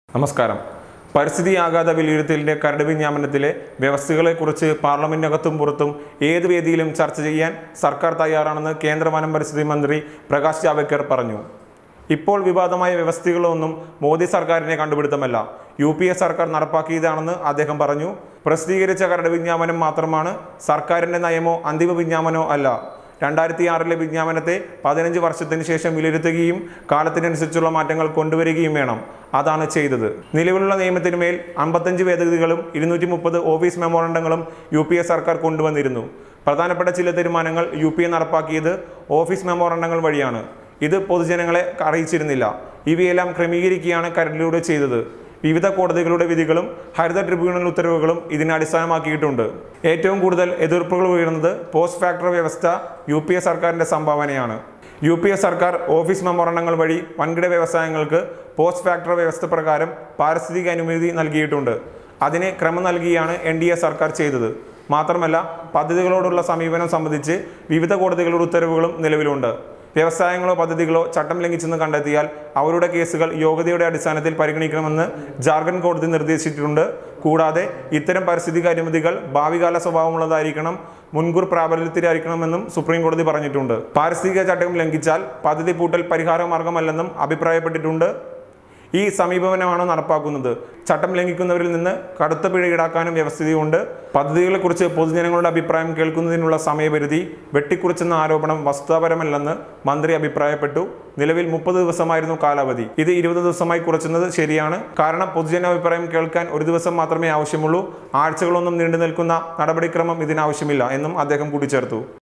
നമസ്കാരം പരിസ്ഥിതി ആഘാത വിലയിരുത്തലിന്റെ കരട് വിജ്ഞാപനത്തിലെ വ്യവസ്ഥകളെക്കുറിച്ച് പാർലമെന്റിനകത്തും പുറത്തും ഏത് വേദിയിലും ചർച്ച ചെയ്യാൻ സർക്കാർ തയ്യാറാണെന്ന് കേന്ദ്ര വനം പരിസ്ഥിതി മന്ത്രി പ്രകാശ് ജാവ്ദേക്കർ പറഞ്ഞു ഇപ്പോൾ വിവാദമായ വ്യവസ്ഥകളൊന്നും മോദി സർക്കാരിനെ കണ്ടുപിടുത്തമല്ല യു പി എ സർക്കാർ നടപ്പാക്കിയതാണെന്ന് അദ്ദേഹം പറഞ്ഞു പ്രസിദ്ധീകരിച്ച കരട് വിജ്ഞാപനം മാത്രമാണ് സർക്കാരിന്റെ നയമോ അന്തിമ വിജ്ഞാപനമോ അല്ല രണ്ടായിരത്തി ആറിലെ വിജ്ഞാപനത്തെ പതിനഞ്ച് വർഷത്തിന് ശേഷം വിലയിരുത്തുകയും കാലത്തിനനുസരിച്ചുള്ള മാറ്റങ്ങൾ കൊണ്ടുവരികയും വേണം അതാണ് ചെയ്തത് നിലവിലുള്ള നിയമത്തിന് മേൽ അമ്പത്തഞ്ച് ഭേദഗതികളും ഇരുന്നൂറ്റി മുപ്പത് ഓഫീസ് മെമ്മോറണ്ടങ്ങളും യു പി എ സർക്കാർ കൊണ്ടുവന്നിരുന്നു പ്രധാനപ്പെട്ട ചില തീരുമാനങ്ങൾ യു പി എ നടപ്പാക്കിയത് ഓഫീസ് മെമ്മോറണ്ടങ്ങൾ വഴിയാണ് ഇത് പൊതുജനങ്ങളെ അറിയിച്ചിരുന്നില്ല ഇവയെല്ലാം ക്രമീകരിക്കുകയാണ് കരടിലൂടെ ചെയ്തത് വിവിധ കോടതികളുടെ വിധികളും ഹരിത ട്രിബ്യൂണൽ ഉത്തരവുകളും ഇതിനെ അടിസ്ഥാനമാക്കിയിട്ടുണ്ട് ഏറ്റവും കൂടുതൽ എതിർപ്പുകൾ ഉയർന്നത് പോസ്റ്റ് ഫാക്ടർ വ്യവസ്ഥ യു പി എ സർക്കാരിന്റെ സംഭാവനയാണ് യു പി എ സർക്കാർ ഓഫീസ് മെമ്മോറണ്ടങ്ങൾ വഴി വൻകിട വ്യവസായങ്ങൾക്ക് പോസ്റ്റ് ഫാക്ടർ വ്യവസ്ഥ പ്രകാരം പാരിസ്ഥിതിക അനുമതി നൽകിയിട്ടുണ്ട് അതിന് ക്രമം നൽകിയാണ് എൻ ഡി എ സർക്കാർ ചെയ്തത് മാത്രമല്ല പദ്ധതികളോടുള്ള സമീപനം സംബന്ധിച്ച് വിവിധ കോടതികളുടെ ഉത്തരവുകളും നിലവിലുണ്ട് വ്യവസായങ്ങളോ പദ്ധതികളോ ചട്ടം ലംഘിച്ചെന്ന് കണ്ടെത്തിയാൽ അവരുടെ കേസുകൾ യോഗ്യതയുടെ അടിസ്ഥാനത്തിൽ പരിഗണിക്കണമെന്ന് ജാർഖണ്ഡ് കോടതി നിർദ്ദേശിച്ചിട്ടുണ്ട് കൂടാതെ ഇത്തരം പാരിസ്ഥിതിക അനുമതികൾ ഭാവികാല സ്വഭാവമുള്ളതായിരിക്കണം മുൻകൂർ പ്രാബല്യത്തിലായിരിക്കണമെന്നും സുപ്രീം കോടതി പറഞ്ഞിട്ടുണ്ട് പാരിസ്ഥിതിക ചട്ടം ലംഘിച്ചാൽ പദ്ധതി പൂട്ടൽ പരിഹാര മാർഗമല്ലെന്നും അഭിപ്രായപ്പെട്ടിട്ടുണ്ട് ഈ സമീപനമാണ് നടപ്പാക്കുന്നത് ചട്ടം ലംഘിക്കുന്നവരിൽ നിന്ന് കടുത്ത പിഴ ഈടാക്കാനും വ്യവസ്ഥയുണ്ട് പദ്ധതികളെക്കുറിച്ച് പൊതുജനങ്ങളുടെ അഭിപ്രായം കേൾക്കുന്നതിനുള്ള സമയപരിധി വെട്ടിക്കുറിച്ചെന്ന ആരോപണം വസ്തുതാപരമല്ലെന്ന് മന്ത്രി അഭിപ്രായപ്പെട്ടു നിലവിൽ മുപ്പത് ദിവസമായിരുന്നു കാലാവധി ഇത് ഇരുപത് ദിവസമായി കുറച്ചുന്നത് ശരിയാണ് കാരണം പൊതുജനാഭിപ്രായം കേൾക്കാൻ ഒരു ദിവസം മാത്രമേ ആവശ്യമുള്ളൂ ആഴ്ചകളൊന്നും നീണ്ടു നിൽക്കുന്ന നടപടിക്രമം ഇതിനാവശ്യമില്ല എന്നും അദ്ദേഹം കൂട്ടിച്ചേർത്തു